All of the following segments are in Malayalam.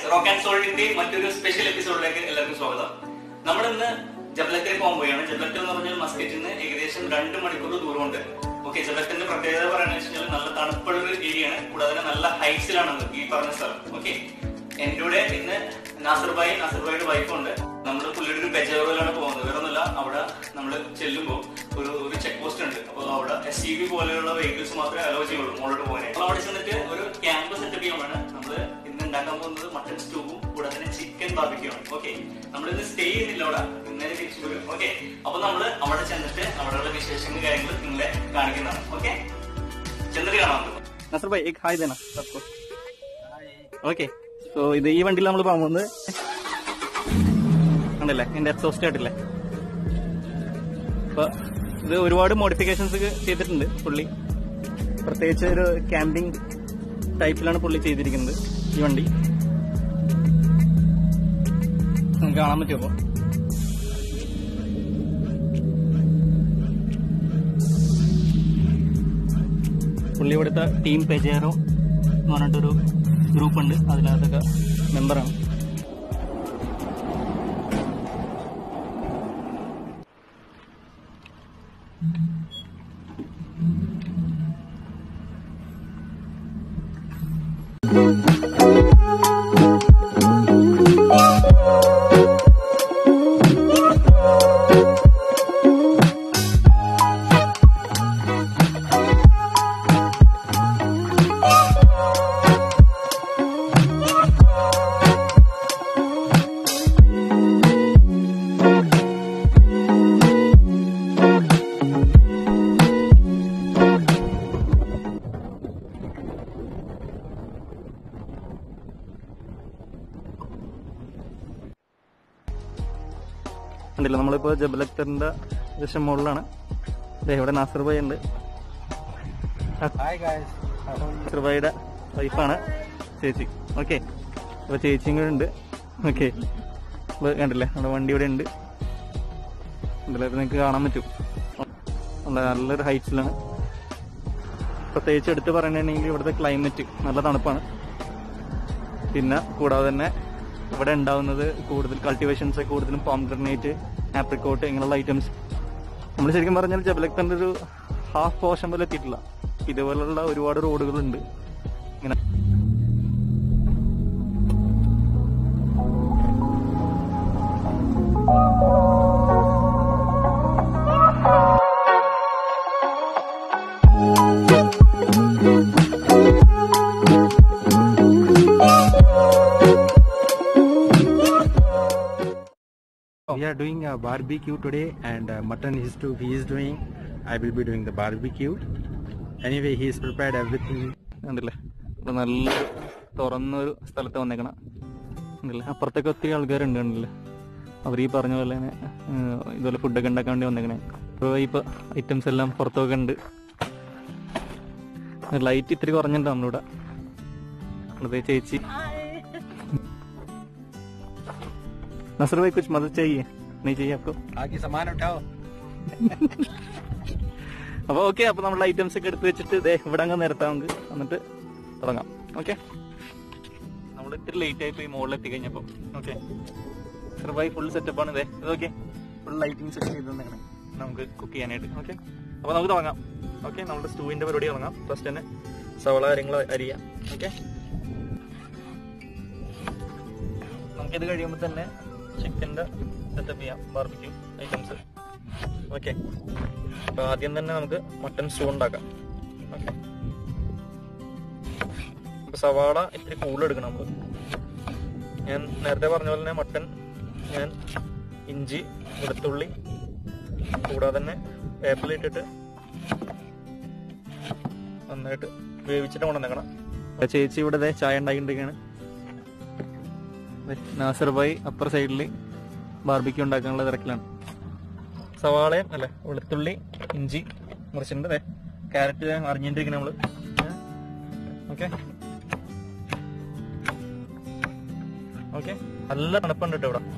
റോക്ക് ആൻഡ് സോൾട്ടിന്റെ മറ്റൊരു സ്പെഷ്യൽ എപ്പിസോഡിലേക്ക് എല്ലാവർക്കും സ്വാഗതം നമ്മൾ ഇന്ന് ജബലത്തിലേക്ക് പോകാൻ പോവുകയാണ് ജബലത്ത് എന്ന് പറഞ്ഞാൽ മസ്കറ്റിൽ നിന്ന് ഏകദേശം രണ്ട് മണിക്കൂർ ദൂരമുണ്ട് ഓക്കെ ജബലത്തിന്റെ പ്രത്യേകത പറയുന്നത് വെച്ചാൽ നല്ല തണുപ്പുള്ള ഒരു ഏരിയയാണ് കൂടാതെ നല്ല ഹൈറ്റ്സിലാണ് ഈ പറഞ്ഞ സ്ഥലം ഓക്കെ എന്റെ കൂടെ ഇന്ന് നാസർബായി നാസർബായിയുടെ വൈഫുണ്ട് നമ്മൾ പുള്ളിയുടെ ഒരു ബെജാറിലാണ് പോകുന്നത് വേറെ ഒന്നുമില്ല അവിടെ നമ്മൾ ചെല്ലുമ്പോൾ ഒരു ഒരു ചെക്ക് പോസ്റ്റ് ഉണ്ട് അപ്പോൾ അവിടെ എസ് സി ബി പോലെയുള്ള വെഹിക്കിൾസ് മാത്രമേ അലോ ചെയ്യുള്ളൂ മുകളിലോട്ട് പോകാനായി അപ്പോൾ അവിടെ ചെന്നിട്ട് ഒരു ക്യാമ്പ് സെറ്റപ്പ് ചെയ്യാനാണ് നമ്മൾ ഇന്ന് ഉണ്ടാക്കാൻ പോകുന്നത് മട്ടൺ സ്റ്റൂവും കൂടാതെ തന്നെ ചിക്കൻ ബാർബിക്യൂആണ് ഓക്കെ നമ്മൾ ഇന്ന് സ്റ്റേ ചെയ്യുന്നില്ല അവിടെ ഇന്നലെ തിരിച്ചു വരും ഓക്കെ അപ്പൊ നമ്മൾ അവിടെ ചെന്നിട്ട് അവിടെയുള്ള വിശേഷങ്ങൾ കാര്യങ്ങൾ നിങ്ങളെ കാണിക്കുന്നതാണ് ഓക്കെ ചെന്നിട്ട് കാണാം नसर भाई एक हाई देना सबको ഓക്കെ സോ ഇത് ഈ വണ്ടിയിൽ നമ്മൾ പോകാൻ പോകുന്നത് ഉണ്ടല്ലേ എന്റെ എക്സോസ്റ്റ് ആയിട്ടില്ലേ അപ്പൊ ഇത് ഒരുപാട് മോഡിഫിക്കേഷൻസ് ചെയ്തിട്ടുണ്ട് പുള്ളി പ്രത്യേകിച്ച് ഒരു ക്യാമ്പിംഗ് ടൈപ്പിലാണ് പുള്ളി ചെയ്തിരിക്കുന്നത് ഈ വണ്ടി നമുക്ക് കാണാൻ പറ്റുമോ പുള്ളി ഇവിടുത്തെ ടീം പെജേറോ എന്ന് പറഞ്ഞിട്ടൊരു ഗ്രൂപ്പ് ഉണ്ട് അതിനകത്തൊക്കെ മെമ്പറാണ് ഉണ്ടല്ലോ നമ്മളിപ്പോ ജബലക്തറിന്റെ ഏകദേശം മുകളിലാണ് ദേ ഇവിടെ നാസർ ഭായി ഉണ്ട് Hi guys. How are you? Nasar ഭായിയുടെ വൈഫാണ് ചേച്ചി ഓക്കെ അപ്പൊ ചേച്ചിയും കൂടെ ഉണ്ട് ഓക്കെ അപ്പൊ കണ്ടില്ലേ നമ്മുടെ വണ്ടി ഇവിടെ ഉണ്ട് ഉണ്ടല്ലോ ഇപ്പൊ നിങ്ങൾക്ക് കാണാൻ പറ്റും നല്ല നല്ലൊരു ഹൈറ്റ്സിലാണ് പ്രത്യേകിച്ച് എടുത്ത് പറയണമെങ്കിൽ ഇവിടുത്തെ ക്ലൈമറ്റ് നല്ല തണുപ്പാണ് പിന്നെ കൂടാതെ തന്നെ ഇവിടെ ഉണ്ടാവുന്നത് കൂടുതൽ കൾട്ടിവേഷൻസ് കൂടുതലും പോംഗ്രനേറ്റ് ആപ്രിക്കോട്ട് ഇങ്ങനെയുള്ള ഐറ്റംസ് നമ്മൾ ശരിക്കും പറഞ്ഞാൽ ജബലക്തന്റെ ഒരു ഹാഫ് പോർഷൻ പോലെ എത്തിയിട്ടില്ല ഇതുപോലുള്ള ഒരുപാട് റോഡുകളുണ്ട് ഇങ്ങനെ We are doing a barbecue today, and uh, mutton is to he is doing. I will be doing the barbecue. Anyway, he is prepared everything. കണ്ടില്ലേ ഇവിടെ നല്ലൊരു തുറന്നൊരു സ്ഥലത്ത് വന്നേക്കണം കണ്ടില്ലേ അപ്പുറത്തൊക്കെ ഒത്തിരി ആൾക്കാരുണ്ട് കണ്ടില്ലേ അവർ ഈ പറഞ്ഞ പോലെ തന്നെ ഏഹ്, ഇതുപോലെ ഫുഡൊക്കെ ഉണ്ടാക്കാൻ വേണ്ടി വന്നേക്കണേ ഇപ്പോൾ ഇപ്പൊ ഐറ്റംസ് എല്ലാം പുറത്തൊക്കെ ഉണ്ട് ലൈറ്റ് ഇത്തിരി കുറഞ്ഞിട്ടുണ്ട് നമ്മളിവിടെ അതെ ചേച്ചി नसर भाई कुछ मदद चाहिए नहीं चाहिए आपको आगे सामान उठाओ അപ്പൊ ഓക്കെ അപ്പൊ നമ്മൾ ഐറ്റംസ് ഒക്കെ എടുത്ത് വെച്ചിട്ട് ദേ ഇവിടെ അങ്ങ് നിരത്താം നമുക്ക് എന്നിട്ട് തുടങ്ങാം ഓക്കെ നമ്മൾ ഇത്തിരി ലേറ്റ് ആയി പോയി മുകളിൽ എത്തിക്കഴിഞ്ഞപ്പോ ഓക്കെ സർവൈവ് ഫുൾ സെറ്റപ്പ് ആണ് ഇതേ ഇതൊക്കെ ഫുൾ ലൈറ്റിംഗ് സെറ്റ് ചെയ്ത് തന്നേക്കണേ നമുക്ക് കുക്ക് ചെയ്യാനായിട്ട് ഓക്കെ അപ്പൊ നമുക്ക് തുടങ്ങാം ഓക്കെ നമ്മുടെ സ്റ്റൂവിന്റെ പരിപാടി തുടങ്ങാം ഫസ്റ്റ് തന്നെ സവള കാര്യങ്ങൾ അരിയാം ഓക്കെ നമുക്കിത് കഴിയുമ്പോൾ തന്നെ ചിക്കൻ്റെ സെറ്റപ്പ് ചെയ്യാം ബാർബിക്യൂ ഐറ്റംസ് ഓക്കെ അപ്പൊ ആദ്യം തന്നെ നമുക്ക് മട്ടൺ സ്റ്റൂ ഉണ്ടാക്കാം ഓക്കെ അപ്പൊ സവാള ഇത്തിരി കൂടുതലെടുക്കണം നമ്മൾ ഞാൻ നേരത്തെ പറഞ്ഞ പോലെ തന്നെ മട്ടൺ ഞാൻ ഇഞ്ചി വെളുത്തുള്ളി കൂടാതെ തന്നെ വേപ്പിലിട്ടിട്ട് നന്നായിട്ട് വേവിച്ചിട്ട് കൊണ്ടുവന്നേക്കണം ചേച്ചി ഇവിടെ ദേ ചായ ഉണ്ടാക്കിണ്ടിരിക്കുകയാണ് നാസർ ഭായി അപ്പർ സൈഡിൽ ബാർബിക്യൂ ഉണ്ടാക്കാനുള്ള തിരക്കിലാണ് സവാളയും അല്ലെ വെളുത്തുള്ളി ഇഞ്ചി മുറിച്ചിട്ടുണ്ട് അതെ ക്യാരറ്റ് അറിഞ്ഞിട്ടിരിക്കണം നമ്മള് ഓക്കെ ഓക്കെ നല്ല തണുപ്പുണ്ട് കേട്ടോ ഇവിടെ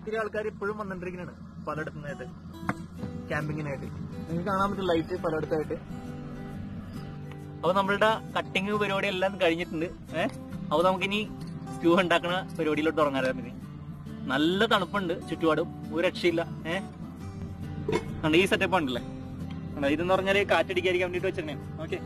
ഒത്തിരി ആൾക്കാർ ഇപ്പോഴും വന്നിട്ടിരിക്കുന്നതാണ് പലയിടത്തുനിന്നായിട്ട് ക്യാമ്പിങ്ങിനായിട്ട് നിങ്ങൾക്ക് കാണാൻ പറ്റും ലൈറ്റ് പലയിടത്തായിട്ട് അപ്പൊ നമ്മളുടെ കട്ടിങ് പരിപാടി എല്ലാം കഴിഞ്ഞിട്ടുണ്ട് ഏഹ് അപ്പൊ നമുക്കിനി സ്റ്റൂ ഉണ്ടാക്കുന്ന പരിപാടിയിലോട്ട് തുടങ്ങാറായിരുന്നു നല്ല തണുപ്പുണ്ട് ചുറ്റുപാടും ഒരു രക്ഷയില്ല ഏഹ് കണ്ടോ ഈ സെറ്റപ്പ് ഉണ്ടല്ലേ കണ്ടോ ഇതെന്ന് പറഞ്ഞാല് കാറ്റടിക്കാതിരിക്കാൻ വേണ്ടിട്ട് വെച്ചിരുന്നേ ഓക്കെ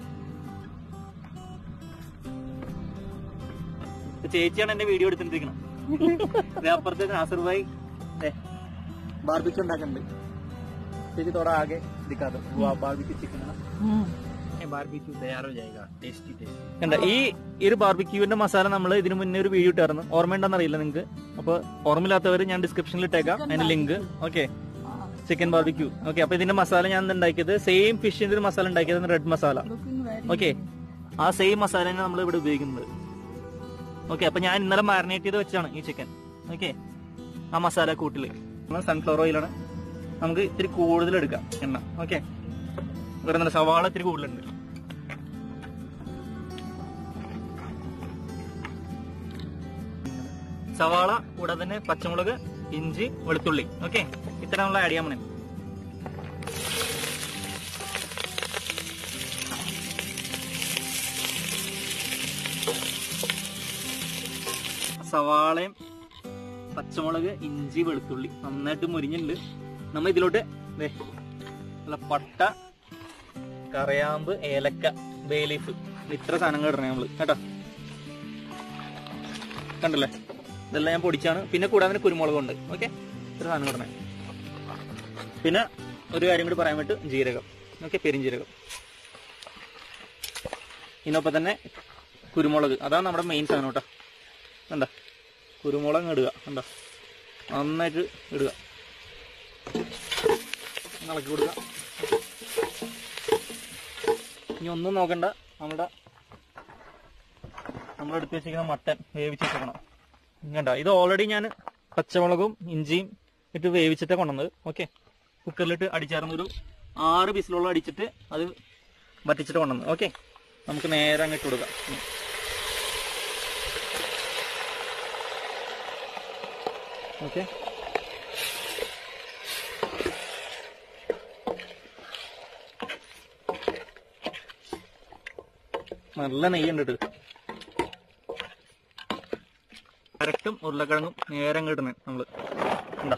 ചേച്ചിയാണ് എന്റെ വീഡിയോ എടുത്തിട്ടിരിക്കുന്നത് അപ്പുറത്തെ നാസർ ഭായി ബാർബിക്ക് ഉണ്ടാക്കുന്നുണ്ട് ചേച്ചി തോടെ ആകെ ദിക്കാതെ ബാർബിക്ക് ചിക്കൻ बारबेक्यू तैयार हो जाएगा टेस्टी टेस्टी കണ്ട ഈ ഈ ഒരു ബാർബിക്യൂവിന്റെ മസാല നമ്മൾ ഇതിനു മുന്നേ ഒരു വീഡിയോ ഇട്ടായിരുന്നു ഓർമ്മയുണ്ടെന്ന് അറിയില്ല നിങ്ങൾക്ക് അപ്പൊ ഓർമ്മയില്ലാത്തവർ ഞാൻ ഡിസ്ക്രിപ്ഷനിൽ ഇട്ടേക്കാം അതിന്റെ link okay chicken barbecue okay അപ്പൊ ഇതിന്റെ മസാല ഞാൻ ഇന്ന് ഉണ്ടാക്കിയത് സെയിം ഫിഷിന്റെ ഒരു മസാല ഉണ്ടാക്കിയത് റെഡ് മസാല ഓക്കെ ആ സെയിം മസാല തന്നെ നമ്മൾ ഇവിടെ ഉപയോഗിക്കുന്നത് ഓക്കെ അപ്പൊ ഞാൻ ഇന്നലെ മാരിനേറ്റ് ചെയ്ത് വെച്ചാണ് ഈ ചിക്കൻ ഓക്കെ ആ മസാല കൂട്ടില് സൺഫ്ലവർ ഓയിലാണ് നമുക്ക് ഇത്തിരി കൂടുതൽ എടുക്കാം എണ്ണ ഓക്കെ ഇവിടെ നല്ല സവാള ഇത്തിരി കൂടുതലുണ്ട് സവാള കൂടാതെ തന്നെ പച്ചമുളക് ഇഞ്ചി വെളുത്തുള്ളി ഓക്കെ ഇത്ര നമ്മൾ ആഡ് ചെയ്യാൻ പോണേ സവാളയും പച്ചമുളക് ഇഞ്ചി വെളുത്തുള്ളി നന്നായിട്ട് മുരിഞ്ഞിട്ടുണ്ട് നമ്മ ഇതിലോട്ട് ദേ നല്ല പട്ട കറയാമ്പ് ഏലക്ക ബേലീഫ് ഇത്ര സാധനങ്ങൾ ഇടണേ നമ്മള് കേട്ടോ കണ്ടല്ലേ ഇതെല്ലാം ഞാൻ പൊടിച്ചാണ് പിന്നെ കൂടാതെ തന്നെ കുരുമുളകുണ്ട് ഓക്കെ ഇത്ര സാധനം ഇടണേ പിന്നെ ഒരു കാര്യം കൂടി പറയാൻ വേണ്ടി ജീരകം ഓക്കെ പെരിഞ്ജീരകം ഇതിനൊപ്പം തന്നെ കുരുമുളക് അതാണ് നമ്മുടെ മെയിൻ സാധനം കേട്ടോ കണ്ട കുരുമുളക് ഇടുക കണ്ട നന്നായിട്ട് ഇടുക ഒന്ന് ഇളക്കി കൊടുക്കുക ഇനി ഒന്നും നോക്കണ്ട നമ്മുടെ നമ്മൾ എടുത്ത് വെച്ചിരിക്കുന്ന മട്ടൻ വേവിച്ച് വെക്കണം കണ്ട ഇത് ഓൾറെഡി ഞാൻ പച്ചമുളകും ഇഞ്ചിയും ഇട്ട് വേവിച്ചിട്ടാ കൊണ്ടുവന്നത് ഓക്കെ കുക്കറിലിട്ട് അടിച്ചായിരുന്നു ഒരു ആറ് ബിസിലോളം അടിച്ചിട്ട് അത് വറ്റിച്ചിട്ട് കൊണ്ടുവന്നത് ഓക്കെ നമുക്ക് നേരെ അങ്ങ് ഇട്ട് കൊടുക്കാം ഉം. ഓക്കെ നല്ല നെയ്യുണ്ട് ഇത് കരട്ടും ഉരുളക്കിഴങ്ങും നേരെ അങ്ങ് ഇടണേ നമ്മള് എന്താ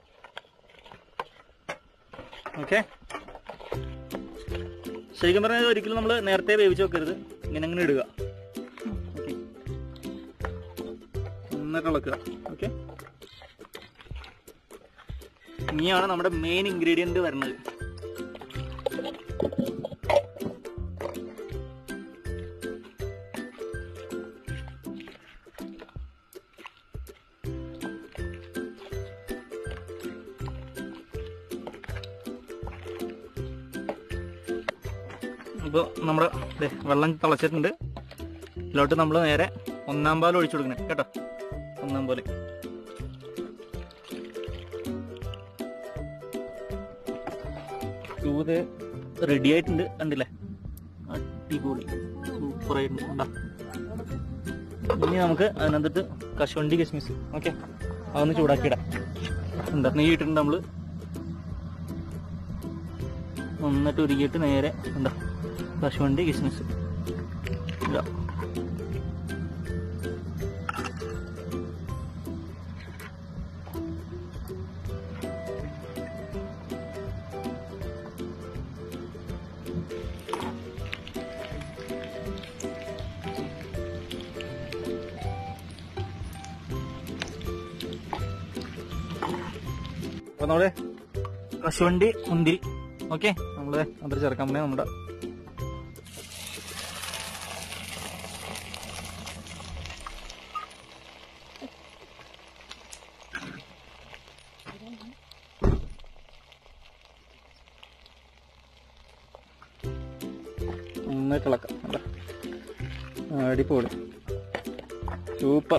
ഓക്കെ ശരിക്കും പറഞ്ഞാൽ ഒരിക്കലും നമ്മൾ നേരത്തെ വേവിച്ച് വെക്കരുത് ഇങ്ങനെ അങ്ങനെ ഇടുക ഓക്കെ എന്നിട്ട് ഇളക്കുക ഓക്കെ ഇനിയാണ് നമ്മുടെ മെയിൻ ഇൻഗ്രീഡിയന്റ് വരുന്നത് ഇപ്പോൾ നമ്മുടെ ദേ വെള്ളം തിളച്ചിട്ടുണ്ട് ഇതിലോട്ട് നമ്മൾ നേരെ ഒന്നാം പാൽ ഒഴിച്ചു കൊടുക്കണേ കേട്ടോ ഒന്നാം പാല് ചൂത് റെഡി ആയിട്ടുണ്ട് കണ്ടില്ലേ അടിപൊളി സൂപ്പർ ആയിട്ടുണ്ട് കണ്ടാ ഇനി നമുക്ക് അതിനകത്തിട്ട് കശുവണ്ടി കിസ്മിസ് ഓക്കെ അതൊന്ന് ചൂടാക്കിയിടാം എന്താ നെയ്യ് ഇട്ടിട്ടുണ്ട് നമ്മള് നന്നായിട്ട് ഉരുകിയിട്ട് നേരെ എന്താ കശുവണ്ടി കിസ്മിസ് ഇടാം അപ്പൊ നമ്മുടെ കശുവണ്ടി മുന്തിരി ഓക്കെ നമ്മള് അതിൽ ചേർക്കാൻ പോണേ നമ്മുടെ നന്നായിട്ട് ഇളക്കാം കണ്ടോ? അടിപൊളി സൂപ്പർ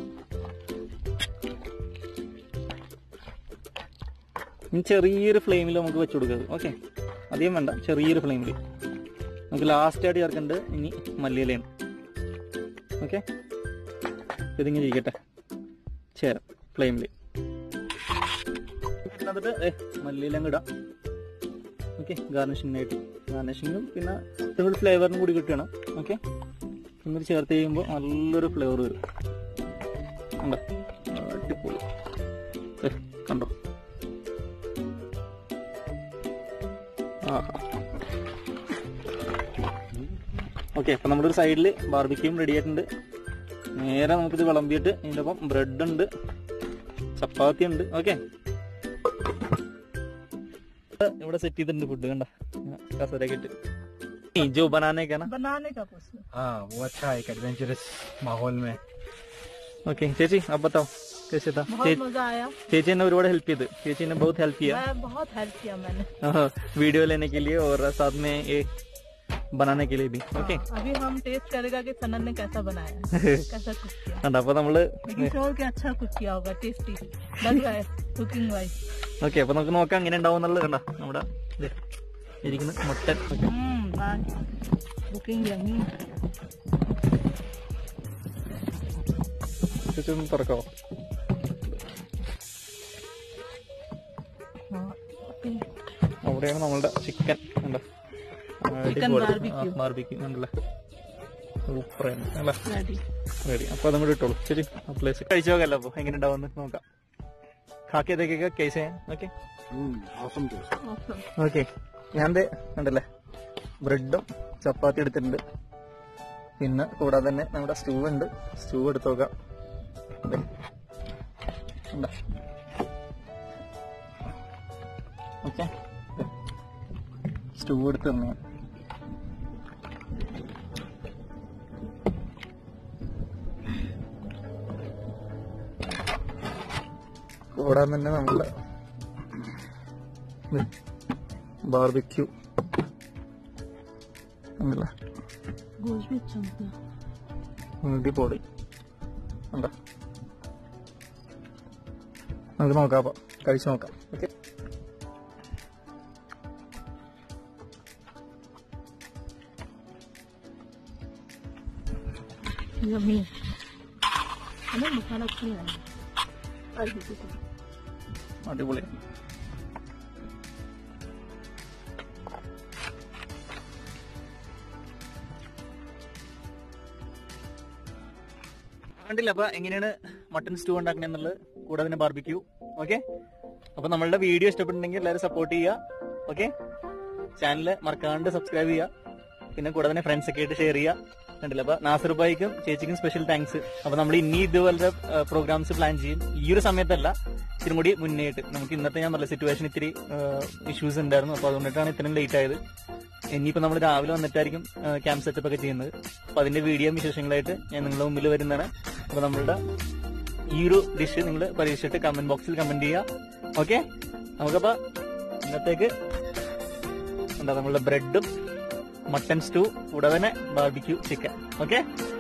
ഇനി ചെറിയൊരു ഫ്ലെയിമിൽ നമുക്ക് വെച്ച് കൊടുക്കരുത് ഓക്കെ അധികം വേണ്ട ചെറിയൊരു ഫ്ലെയിമിൽ നമുക്ക് ലാസ്റ്റ് ആയിട്ട് ചേർക്കേണ്ടത് ഇനി മല്ലിയിലയാണ് ഓക്കെ ഇതിങ്ങനെ ഇരിക്കട്ടെ ചേരാം ഫ്ലെയിമിൽ ഇതിനകത്തിട്ട് ഏ മല്ലിയിലങ്ങ് ഇടാം ഓക്കെ ഗാർണിഷിങ്ങിനായിട്ട് ഗാർണിഷിങ്ങും പിന്നെ ഒരു ഫ്ലേവറിനും കൂടി കിട്ടണം ഓക്കെ എന്നിട്ട് ചേർത്ത് കഴിയുമ്പോൾ നല്ലൊരു ഫ്ലേവർ വരും കണ്ടോ അടിപൊളി ഏ കണ്ടോ ആഹാ ഓക്കെ അപ്പൊ നമ്മുടെ ഒരു സൈഡിൽ ബാർബിക്യൂം റെഡി ആയിട്ടുണ്ട് നേരെ നമുക്കിത് വിളമ്പിയിട്ട് ഇതിൻ്റെ ഒപ്പം ബ്രെഡ് ഉണ്ട് ചപ്പാത്തി ഉണ്ട് ഓക്കെ ഇവിടെ സെറ്റ് ചെയ്തിട്ടുണ്ട് ഫുഡ് കണ്ട കസരൊക്കെ ഇട്ട് ഈ ജോ ബനാനേക്കാ बनाने का कुछ नहीं। हाँ वो अच्छा है एक एडवेंचरस माहौल में ഓക്കെ ചേച്ചി അപ്പൊ ബത്താओ कैसे था बहुत ചേ- मजा आया ചേച്ചി എന്നെ ഒരുപാട് ഹെൽപ്പ് ചെയ്ത് ചേച്ചി എന്നെ बहुत हेल्प किया मैं बहुत हेल्प किया मैंने हाँ, वीडियो लेने के लिए और साथ में ये बनाने के लिए भी ओके अभी हम टेस्ट करेगा कि सनन ने कैसा बनाया कैसा कुक किया കണ്ട അപ്പൊ നമ്മള് लेकिन श्योर कि अच्छा कुक किया होगा टेस्टी लग रहा है कुकिंग वाइज ഓക്കെ അപ്പൊ നമുക്ക് നോക്കാം എങ്ങനെ ഉണ്ടാവും എന്നുള്ളത് കണ്ട നമ്മുടെ ദേ, ഇരിക്കുന്ന മുട്ടൻ ഓക്കെ कुकिंग यमी ചേച്ചി ഒന്ന് തുറക്കാവോ അവിടെയാണ് നമ്മളുടെ ചിക്കൻ കണ്ടോ Chicken barbecue. ബാർബിക്യൂ കണ്ടല്ലേ സൂപ്പറാണ് അല്ലേ रेडी റെഡി അപ്പൊ അതും കൂടി ഇട്ടോളൂ ശരി ആ പ്ലേസ് കഴിച്ചു നോക്കല്ലോ അപ്പൊ എങ്ങനെ ഉണ്ടാവും നോക്കാം കാക്കി ഏതൊക്കെ case okay awesome taste. awesome okay ഞാൻ ദേ കണ്ടല്ലേ ബ്രെഡും ചപ്പാത്തി എടുത്തിട്ടുണ്ട് പിന്നെ കൂടാതെ തന്നെ നമ്മുടെ സ്റ്റൂ ഉണ്ട് സ്റ്റൂ എടുത്ത് നോക്കാം ദേ. കണ്ടോ? ഓക്കെ സ്റ്റൂ എടുത്ത് തന്നെ കൂടാതെ തന്നെ നമ്മുടെ ബാർബിക്യൂ ഉണ്ടല്ലേ गोश्त भी अच्छा होता है അടിപൊളി ഉണ്ടോ നമുക്ക് നോക്കാം അപ്പൊ കഴിച്ചു നോക്കാം ഓക്കെ यमी है ना मसाला अच्छा नहीं आया और भी कुछ। അടിപൊളി കണ്ടില്ല അപ്പൊ എങ്ങനെയാണ് മട്ടൺ സ്റ്റൂ ഉണ്ടാക്കണേ എന്നുള്ളത് കൂടാതെ തന്നെ ബാർബിക്യൂ ഓക്കെ അപ്പൊ നമ്മളുടെ വീഡിയോ ഇഷ്ടപ്പെട്ടിട്ടുണ്ടെങ്കിൽ എല്ലാവരും സപ്പോർട്ട് ചെയ്യുക ഓക്കെ ചാനൽ മറക്കാണ്ട് സബ്സ്ക്രൈബ് ചെയ്യുക പിന്നെ കൂടാതെ തന്നെ ഫ്രണ്ട്സ് ഒക്കെ ആയിട്ട് ഷെയർ ചെയ്യുക കണ്ടില്ല അപ്പൊ നാസർ ബായിക്കും ചേച്ചിക്കും സ്പെഷ്യൽ താങ്ക്സ് അപ്പൊ നമ്മൾ ഇനി ഇതുപോലത്തെ പ്രോഗ്രാംസ് പ്ലാൻ ചെയ്യും ഈ ഒരു സമയത്തല്ല ഇത്തിരി കൂടി മുന്നേയിട്ട് നമുക്ക് ഇന്നത്തെ ഞാൻ പറഞ്ഞ സിറ്റുവേഷൻ ഇത്തിരി ഇഷ്യൂസ് ഉണ്ടായിരുന്നു അപ്പൊ അതുകൊണ്ടിട്ടാണ് ഇത്രയും ലേറ്റ് ആയത് ഇനിയിപ്പോ നമ്മൾ രാവിലെ വന്നിട്ടായിരിക്കും ക്യാമ്പ് സെറ്റപ്പ് ഒക്കെ ചെയ്യുന്നത് അപ്പൊ അതിന്റെ വീഡിയോ വിശേഷങ്ങളായിട്ട് ഞാൻ നിങ്ങളുടെ മുമ്പിൽ വരുന്നതാണ് അപ്പൊ നമ്മളുടെ ഈ ഒരു ഡിഷ് നിങ്ങൾ പരീക്ഷിച്ചിട്ട് കമന്റ് ബോക്സിൽ കമന്റ് ചെയ്യുക ഓക്കെ നമുക്കപ്പോ ഇന്നത്തേക്ക് എന്താ നമ്മളുടെ ബ്രെഡും മട്ടൺ സ്റ്റൂ കൂടാതെ തന്നെ ബാർബിക്യൂ ചിക്കൻ ഓക്കെ